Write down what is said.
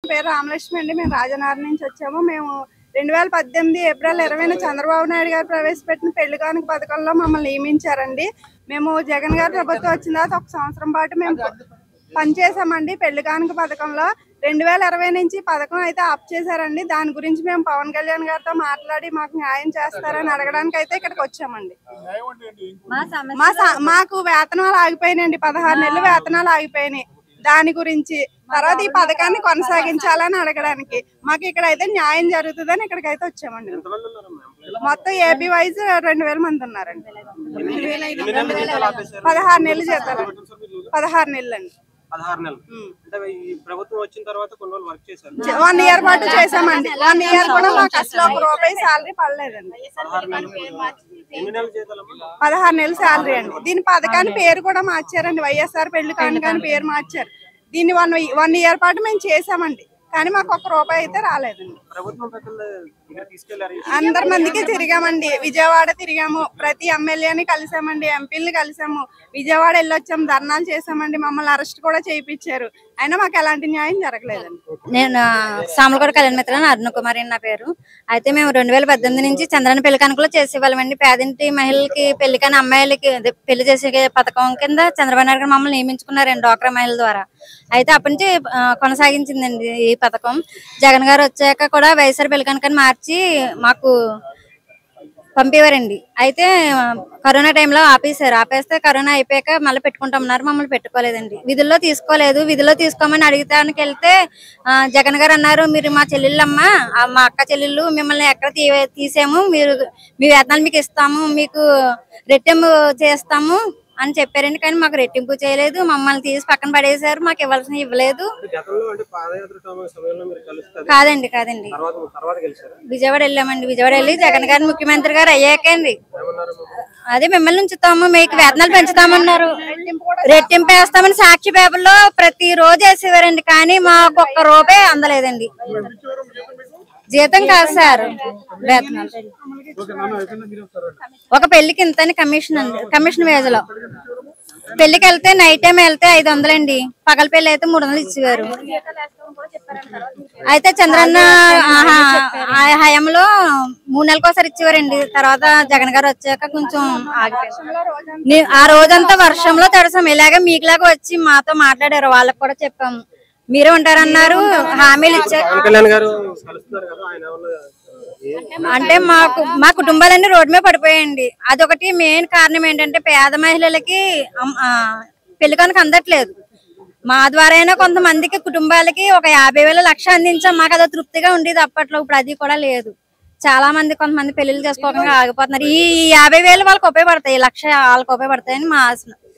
పేరు రామలక్ష్మి అండి మేము రాజనగరం నుంచి వచ్చాము మేము రెండు వేల పద్దెనిమిది ఏప్రిల్ ఇరవైన చంద్రబాబు నాయుడు గారు ప్రవేశపెట్టిన పెళ్లి కానుక పథకంలో మమ్మల్ని నియమించారండి మేము జగన్ గారి ప్రభుత్వం వచ్చిన తర్వాత ఒక సంవత్సరం పాటు మేము పనిచేసామండి పెళ్లి కానుక పథకంలో రెండు వేల ఇరవై నుంచి పథకం అయితే ఆఫ్ చేశారండి దాని గురించి మేము పవన్ కళ్యాణ్ గారితో మాట్లాడి మాకు న్యాయం చేస్తారని అడగడానికి అయితే ఇక్కడికి వచ్చామండి మా స- మాకు వేతనాలు ఆగిపోయినాయండి పదహారు నెలలు వేతనాలు ఆగిపోయినాయి దాని గురించి తర్వాత ఈ పథకాన్ని కొనసాగించాలని అడగడానికి మాకు ఇక్కడ అయితే న్యాయం జరుగుతుందని ఇక్కడికైతే వచ్చామండి ఎంతమంది ఉన్నారు మ్యామ్ మొత్తం ఏపీ వైజ్ రెండు వేల మంది ఉన్నారండి ఎన్ని నెలల జీతాలు ఆపేశారు పదహారు నెలలు జీతాలు పదహారు నెలలు అండి పదహారు నెలలు అంటే ఈ ప్రభుత్వం వచ్చిన తర్వాత కొన్ని రోజులు వర్క్ చేశారు వన్ ఇయర్ పాటు చేసామండి వన్ ఇయర్ కూడా మాకు అసలు ఒక రూపాయి శాలరీ పడలేదండి పదహారు నెలలు ఎన్ని నెలల జీతాలు అమ్మా? పదహారు నెలల శాలరీ అండి దీని పథకాన్ని పేరు కూడా మార్చారండి వైఎస్ఆర్ పెళ్లి కానుక అని పేరు మార్చారు దీన్ని వన్ వన్ ఇయర్ పాటు మేము చేసామండి కానీ మాకు ఒక్క రూపాయి అయితే రాలేదండి ప్రభుత్వం పెద్దల దగ్గర తీసుకెళ్లారు అందరి మందికి తిరిగామండి విజయవాడ తిరిగాము ప్రతి ఎమ్మెల్యేని కలిసామండి ఎంపీని కలిసాము విజయవాడ వెళ్ళొచ్చాము ధర్నాలు చేసామండి మమ్మల్ని అరెస్ట్ కూడా చేయించారు అయినా మాకు ఎలాంటి న్యాయం జరగలేదండి నేను సామలకోట కళ్యాణ మిత్ర అరుణ కుమారి అని నా పేరు అయితే మేము రెండు వేల పద్దెనిమిది నుంచి చంద్రన పెళ్లి కనుకలో చేసేవాళ్ళమండి పేదింటి మహిళలకి పెళ్లి కాని అమ్మాయిలకి అదే పెళ్లి చేసే పథకం కింద చంద్రబాబు నాయుడు గారు మమ్మల్ని నియమించుకున్నారండి డ్వాక్రా మహిళల ద్వారా అయితే అప్పటి నుంచి ఆ, కొనసాగించిందండి ఈ పథకం జగన్ గారు వచ్చాక కూడా వైఎస్ఆర్ పెళ్లి కనుకని మార్చి మాకు పంపేవారండి అయితే ఆ, కరోనా టైంలో ఆపేశారు ఆపేస్తే కరోనా అయిపోయాక మళ్ళీ పెట్టుకుంటామన్నారు మమ్మల్ని పెట్టుకోలేదండి విధుల్లో తీసుకోలేదు విధుల్లో తీసుకోమని అడిగటానికి వెళ్తే ఆ, జగన్ గారు అన్నారు మీరు మా చెల్లెళ్ళమ్మ ఆ, మా అక్క చెల్లెళ్ళు మిమ్మల్ని ఎక్కడ తీ తీసాము మీరు మీ వేతనాలు మీకు ఇస్తాము మీకు రెట్టింపు చేస్తాము అని చెప్పారండి కానీ మాకు రెట్టింపు చేయలేదు మమ్మల్ని తీసి పక్కన పడేశారు మాకు ఇవ్వాల్సిన ఇవ్వలేదు గతంలో అంటే పాదయాత్ర సమయ- సమయంలో మీరు కలుస్తారు కాదండి కాదండి తర్వాత తర్వాత గెలిచారు విజయవాడ వెళ్ళామండి విజయవాడ వెళ్ళి జగన్ గారు ముఖ్యమంత్రి గారు అయ్యాకండి ఏమన్నారు అదే మిమ్మల్ని ఉంచుతాము మీకు వేతనాలు పెంచుతామన్నారు రెట్టింపు వేస్తామని సాక్షి పేపర్లో ప్రతి రోజు వేసేవారండి కానీ మాకు ఒక్క రూపాయి అందలేదండి జీతం కాదు సార్ వేతనాలు ఒక పెళ్లికి ఇంతని కమిషన్ అండి కమిషన్ వేజలో పెళ్లికి వెళ్తే నైట్ టైం వెళ్తే ఐదు వందలండి పగల పెళ్లి అయితే మూడు వందలు ఇచ్చేవారు అయితే చంద్రన్న ఆహా, ఆ హయాంలో మూడు నెలలకు ఒకసారి ఇచ్చేవారండి తర్వాత జగన్ గారు వచ్చాక కొంచెం ఆగిపోయింది నీ- ఆ రోజంతా వర్షంలో తడసాం ఇలాగ మీకులాగా వచ్చి మాతో మాట్లాడారు వాళ్ళకి కూడా చెప్పాము మీరే ఉంటారన్నారు హామీలు ఇచ్చారు పవన్ కళ్యాణ్ గారు కలుస్తున్నారు కదా ఆయన ఏమన్నా ఏ- అంటే మాకు మా కుటుంబాలన్నీ రోడ్డు మీద పడిపోయాయండి అదొకటి మెయిన్ కారణం ఏంటంటే పేద మహిళలకి అమ్- ఆ, పెళ్లి కనుక అందట్లేదు మా ద్వారా అయినా కొంతమందికి కుటుంబాలకి ఒక యాభై వేల లక్ష అందించాం మాకు అదో తృప్తిగా ఉండేది అప్పట్లో ఇప్పుడు అది కూడా లేదు చాలా మంది కొంతమంది పెళ్లిళ్ళు చేసుకోకుండా ఆగిపోతున్నారు ఈ ఈ యాభై వేలు వాళ్ళకి ఉపయోగపడతాయి ఈ లక్ష వాళ్ళకి ఉపయోగపడతాయని మా ఆశ